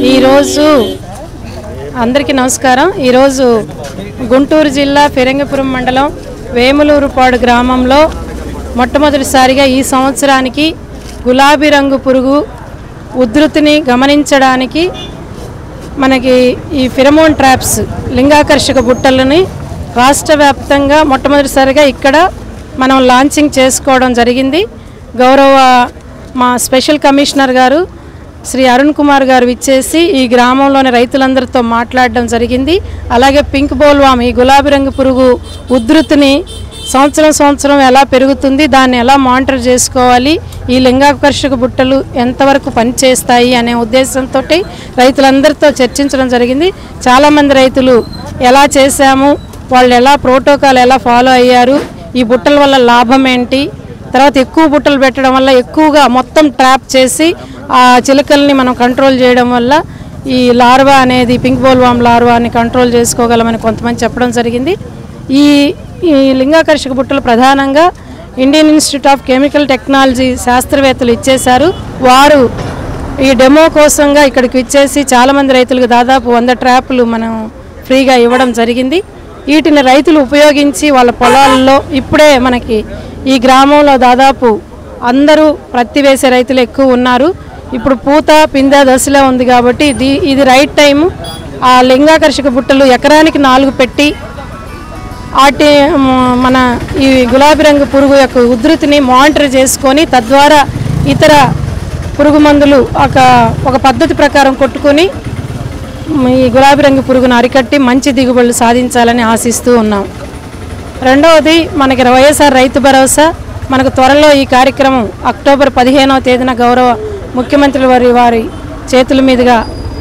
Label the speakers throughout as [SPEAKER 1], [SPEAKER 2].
[SPEAKER 1] ఈరోజు అందరికీ నమస్కారం ఈరోజు గుంటూరు జిల్లా ఫిరంగిపురం మండలం వేములూరుపాడు గ్రామంలో మొట్టమొదటిసారిగా ఈ సంవత్సరానికి గులాబీ రంగు పురుగు ఉధృతిని గమనించడానికి మనకి ఈ ఫిరమోన్ ట్రాప్స్ లింగాకర్షక బుట్టలని రాష్ట్ర వ్యాప్తంగా మొట్టమొదటిసారిగా ఇక్కడ మనం లాంచింగ్ చేసుకోవడం జరిగింది గౌరవ మా స్పెషల్ కమిషనర్ గారు శ్రీ అరుణ్ కుమార్ గారు ఇచ్చేసి ఈ గ్రామంలోని రైతులందరితో మాట్లాడడం జరిగింది అలాగే పింక్ బోల్వామ్ ఈ గులాబీ రంగు పురుగు ఉధృతిని సంవత్సరం సంవత్సరం ఎలా పెరుగుతుంది దాన్ని ఎలా మానిటర్ చేసుకోవాలి ఈ లింగాకర్షక బుట్టలు ఎంతవరకు పనిచేస్తాయి అనే ఉద్దేశంతో రైతులందరితో చర్చించడం జరిగింది చాలామంది రైతులు ఎలా చేశాము వాళ్ళు ఎలా ప్రోటోకాల్ ఎలా ఫాలో అయ్యారు ఈ బుట్టల వల్ల లాభం ఏంటి తర్వాత ఎక్కువ బుట్టలు పెట్టడం వల్ల ఎక్కువగా మొత్తం ట్రాప్ చేసి ఆ చిలుకల్ని మనం కంట్రోల్ చేయడం వల్ల ఈ లార్వా అనేది పింక్ బోల్వామ్ లార్వాని కంట్రోల్ చేసుకోగలమని కొంతమంది చెప్పడం జరిగింది ఈ ఈ లింగాకర్షక బుట్టలు ప్రధానంగా Indian institute of chemical technology శాస్త్రవేత్తలు ఇచ్చేశారు వారు ఈ డెమో కోసంగా ఇక్కడికి ఇచ్చేసి చాలామంది రైతులకు దాదాపు వంద ట్రాప్లు మనం ఫ్రీగా ఇవ్వడం జరిగింది వీటిని రైతులు ఉపయోగించి వాళ్ళ పొలాల్లో ఇప్పుడే మనకి ఈ గ్రామంలో దాదాపు అందరూ ప్రత్తి వేసే రైతులు ఎక్కువ ఉన్నారు ఇప్పుడు పూత పింద దశలో ఉంది కాబట్టి ఇది ఇది రైట్ టైము ఆ లింగాకర్షక బుట్టలు ఎకరానికి నాలుగు పెట్టి వాటి మ- మన ఈ గులాబీ రంగు పురుగు యొక్క ఉధృతిని మానిటర్ చేసుకొని తద్వారా ఇతర పురుగు మందులు ఒక ఒక పద్ధతి ప్రకారం కొట్టుకొని మ్, ఈ గులాబీ రంగు పురుగును అరికట్టి మంచి దిగుబడులు సాధించాలని ఆశిస్తూ ఉన్నాం రెండవది మనకి వైఎస్ఆర్ రైతు భరోసా మనకు త్వరలో ఈ కార్యక్రమం అక్టోబర్ పదిహేనవ తేదీన గౌరవ ముఖ్యమంత్రి వారి వారి చేతుల మీదుగా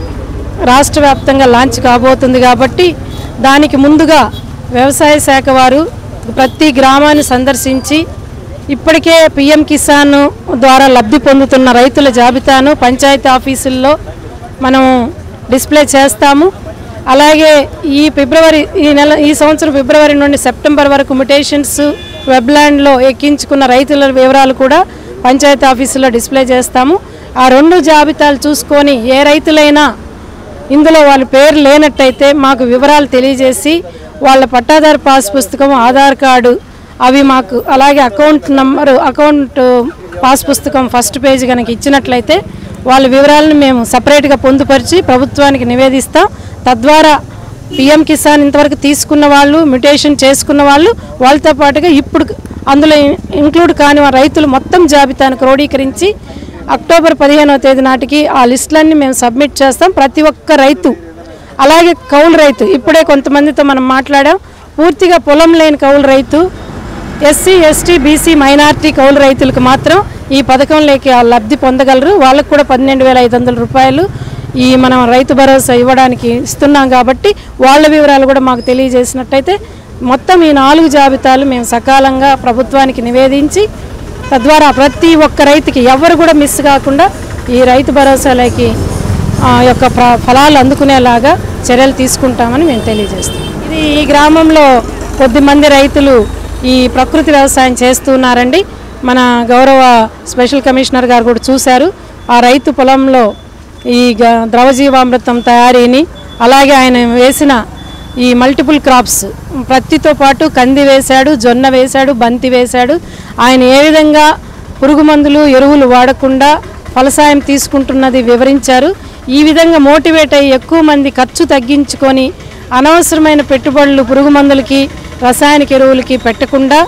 [SPEAKER 1] రాష్ట్ర వ్యాప్తంగా లాంచ్ కాబోతుంది కాబట్టి దానికి ముందుగా వ్యవసాయ శాఖ వారు ప్రతి గ్రామాన్ని సందర్శించి ఇప్పటికే పిఎం కిసాన్ ద్వారా లబ్ధి పొందుతున్న రైతుల జాబితాను పంచాయతీ ఆఫీసుల్లో మనం డిస్ప్లే చేస్తాము అలాగే ఈ ఫిబ్రవరి ఈ నెల ఈ సంవత్సరం ఫిబ్రవరి నుండి సెప్టెంబర్ వరకు మ్యుటేషన్స్ వెబ్లాండ్లో ఎక్కించుకున్న రైతుల వివరాలు కూడా పంచాయతీ ఆఫీసులో డిస్ప్లే చేస్తాము ఆ రెండు జాబితాలు చూసుకొని ఏ రైతులైనా ఇందులో వాళ్ళ పేరు లేనట్టయితే మాకు వివరాలు తెలియజేసి వాళ్ళ పట్టాదారు పాస్ పుస్తకం ఆధార్ కార్డు అవి మాకు అలాగే అకౌంట్ నంబరు అకౌంట్ పాస్ పుస్తకం ఫస్ట్ పేజ్ కనుక ఇచ్చినట్లయితే వాళ్ళ వివరాలను మేము సపరేట్గా పొందుపరిచి ప్రభుత్వానికి నివేదిస్తాం తద్వారా పిఎం కిసాన్ ఇంతవరకు తీసుకున్న వాళ్ళు మ్యుటేషన్ చేసుకున్న వాళ్ళు వాళ్ళతో పాటుగా ఇప్పుడు అందులో ఇంక్లూడ్ కాని వా- రైతులు మొత్తం జాబితాను క్రోడీకరించి అక్టోబర్ పదిహేనవ తేదీ నాటికి ఆ లిస్టులన్నీ మేము సబ్మిట్ చేస్తాం ప్రతి ఒక్క రైతు అలాగే కౌలు రైతు ఇప్పుడే కొంతమందితో మనం మాట్లాడాం పూర్తిగా పొలం లేని కౌలు రైతు ఎస్సీ ఎస్టీ బీసీ మైనార్టీ కౌలు రైతులకు మాత్రం ఈ పథకంలోకి ఆ లబ్ధి పొందగలరు వాళ్ళకు కూడా పన్నెండు వేల ఐదు వందల రూపాయలు ఈ మనం రైతు భరోసా ఇవ్వడానికి ఇస్తున్నాం కాబట్టి వాళ్ళ వివరాలు కూడా మాకు తెలియజేసినట్టయితే మొత్తం ఈ నాలుగు జాబితాలు మేము సకాలంగా ప్రభుత్వానికి నివేదించి తద్వారా ప్రతి ఒక్క రైతుకి ఎవరు కూడా మిస్ కాకుండా ఈ రైతు భరోసాలకి ఆ యొక్క ప్ర- ఫలాలు అందుకునేలాగా చర్యలు తీసుకుంటామని మేము తెలియజేస్తాం ఇది ఈ గ్రామంలో కొద్దిమంది రైతులు ఈ ప్రకృతి వ్యవసాయం చేస్తున్నారండి మన గౌరవ స్పెషల్ కమిషనర్ గారు కూడా చూశారు ఆ రైతు పొలంలో ఈ గ- ద్రవజీవామృతం తయారీని అలాగే ఆయన వేసిన ఈ మల్టిపుల్ క్రాప్స్ ప్రత్తితో పాటు కంది వేశాడు జొన్న వేశాడు బంతి వేశాడు ఆయన ఏ విధంగా పురుగు మందులు ఎరువులు వాడకుండా ఫలసాయం తీసుకుంటున్నది వివరించారు ఈ విధంగా మోటివేట్ అయ్యి ఎక్కువ మంది ఖర్చు తగ్గించుకొని అనవసరమైన పెట్టుబడులు పురుగు మందులకి రసాయనిక ఎరువులకి పెట్టకుండా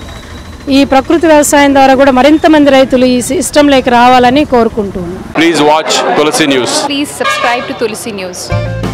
[SPEAKER 1] ఈ ప్రకృతి వ్యవసాయం ద్వారా కూడా మరింత మంది రైతులు ఈ సిస్టంలోకి రావాలని కోరుకుంటున్నాను
[SPEAKER 2] Please watch Tulsi News.
[SPEAKER 3] Please subscribe to Tulsi News.